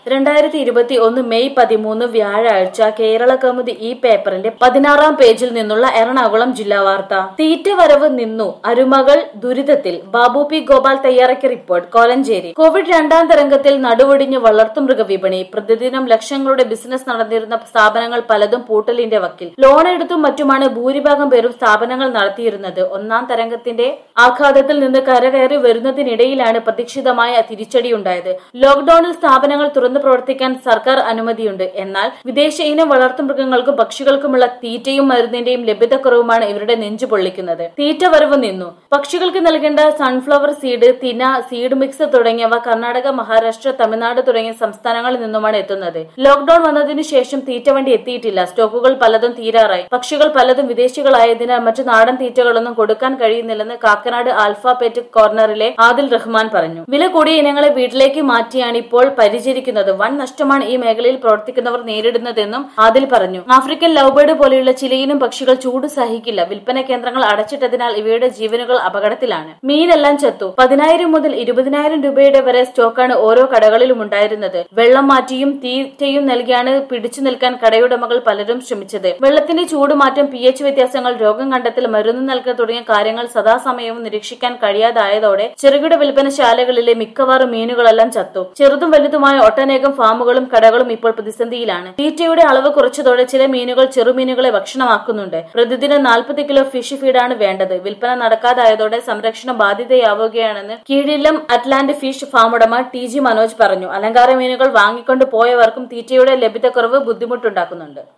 രണ്ടായിരത്തി ഇരുപത്തി ഒന്ന് മെയ് പതിമൂന്ന് വ്യാഴാഴ്ച കേരള കൗമുദി ഈ പേപ്പറിന്റെ പതിനാറാം പേജിൽ നിന്നുള്ള എറണാകുളം ജില്ലാ വാർത്ത തീറ്റ വരവ് നിന്നു അരുമകൾ ദുരിതത്തിൽ ബാബു പി ഗോപാൽ തയ്യാറാക്കിയ റിപ്പോർട്ട് കോലഞ്ചേരി കോവിഡ് രണ്ടാം തരംഗത്തിൽ നടുവൊടിഞ്ഞ് വളർത്തുമൃഗ വിപണി പ്രതിദിനം ലക്ഷങ്ങളുടെ ബിസിനസ് നടന്നിരുന്ന സ്ഥാപനങ്ങൾ പലതും പൂട്ടലിന്റെ വക്കിൽ ലോൺ എടുത്തും മറ്റുമാണ് ഭൂരിഭാഗം പേരും സ്ഥാപനങ്ങൾ നടത്തിയിരുന്നത് ഒന്നാം തരംഗത്തിന്റെ ആഘാതത്തിൽ നിന്ന് കരകയറി വരുന്നതിനിടയിലാണ് പ്രതീക്ഷിതമായ തിരിച്ചടിയുണ്ടായത് ലോക്ഡൌണിൽ സ്ഥാപനങ്ങൾ തുറന്നു പ്രവർത്തിക്കാൻ സർക്കാർ അനുമതിയുണ്ട് എന്നാൽ വിദേശ ഇനം വളർത്തുമൃഗങ്ങൾക്കും പക്ഷികൾക്കുമുള്ള തീറ്റയും മരുന്നിന്റെയും ലഭ്യതക്കുറവുമാണ് ഇവരുടെ നെഞ്ചു പൊള്ളിക്കുന്നത് തീറ്റ വരവ് നിന്നു പക്ഷികൾക്ക് നൽകേണ്ട സൺഫ്ലവർ സീഡ് തിന സീഡ് മിക്സ് തുടങ്ങിയവ കർണാടക മഹാരാഷ്ട്ര തമിഴ്നാട് തുടങ്ങിയ സംസ്ഥാനങ്ങളിൽ നിന്നുമാണ് എത്തുന്നത് ലോക്ഡൌൺ വന്നതിനു ശേഷം തീറ്റ വണ്ടി എത്തിയിട്ടില്ല സ്റ്റോക്കുകൾ പലതും തീരാറായി പക്ഷികൾ പലതും വിദേശികളായതിനാൽ മറ്റു നാടൻ തീറ്റകളൊന്നും കൊടുക്കാൻ കഴിയുന്നില്ലെന്ന് കാക്കനാട് ആൽഫാപേറ്റ് കോർണറിലെ ആദിൽ റഹ്മാൻ പറഞ്ഞു വില കൂടിയ ഇനങ്ങളെ വീട്ടിലേക്ക് മാറ്റിയാണ് ഇപ്പോൾ പരിചരിക്കുന്നത് വൻ നഷ്ടമാണ് ഈ മേഖലയിൽ പ്രവർത്തിക്കുന്നവർ നേരിടുന്നതെന്നും ആദിൽ പറഞ്ഞു ആഫ്രിക്കൻ ലവ്ബേർഡ് പോലെയുള്ള ചിലയിനം പക്ഷികൾ ചൂട് സഹിക്കില്ല വിൽപ്പന കേന്ദ്രങ്ങൾ അടച്ചിട്ടതിനാൽ ഇവയുടെ ജീവനുകൾ അപകടത്തിലാണ് മീനെല്ലാം ചത്തു പതിനായിരം മുതൽ ഇരുപതിനായിരം രൂപയുടെ വരെ സ്റ്റോക്കാണ് ഓരോ കടകളിലും ഉണ്ടായിരുന്നത് വെള്ളം മാറ്റിയും തീറ്റയും നൽകിയാണ് പിടിച്ചു നിൽക്കാൻ കടയുടമകൾ പലരും ശ്രമിച്ചത് വെള്ളത്തിന്റെ ചൂട് മാറ്റം പി എച്ച് വ്യത്യാസങ്ങൾ രോഗം കണ്ടെത്തൽ മരുന്ന് നൽകൽ തുടങ്ങിയ കാര്യങ്ങൾ സദാസമയവും നിരീക്ഷിക്കാൻ കഴിയാതായതോടെ ചെറുകിട വിൽപ്പനശാലകളിലെ മിക്കവാറും മീനുകളെല്ലാം ചത്തു ചെറുതും വലുതുമായ ഒട്ടനേകം ഫാമുകളും കടകളും ഇപ്പോൾ പ്രതിസന്ധിയിലാണ് തീറ്റയുടെ അളവ് കുറച്ചതോടെ ചില മീനുകൾ ചെറുമീനുകളെ ഭക്ഷണമാക്കുന്നുണ്ട് പ്രതിദിനം നാൽപ്പത് കിലോ ഫിഷ് ഫീഡാണ് വേണ്ടത് വിൽപ്പന നടക്കാതായതോടെ സംരക്ഷണം ബാധിതയാവുകയാണെന്ന് കീഴിലം അറ്റ്ലാന്റ് ഫിഷ് ഫാം ഉടമ ടി ജി മനോജ് പറഞ്ഞു അലങ്കാര മീനുകൾ വാങ്ങിക്കൊണ്ട് പോയവർക്കും തീറ്റയുടെ ലഭ്യതക്കുറവ് ബുദ്ധിമുട്ടുണ്ടാക്കുന്നുണ്ട്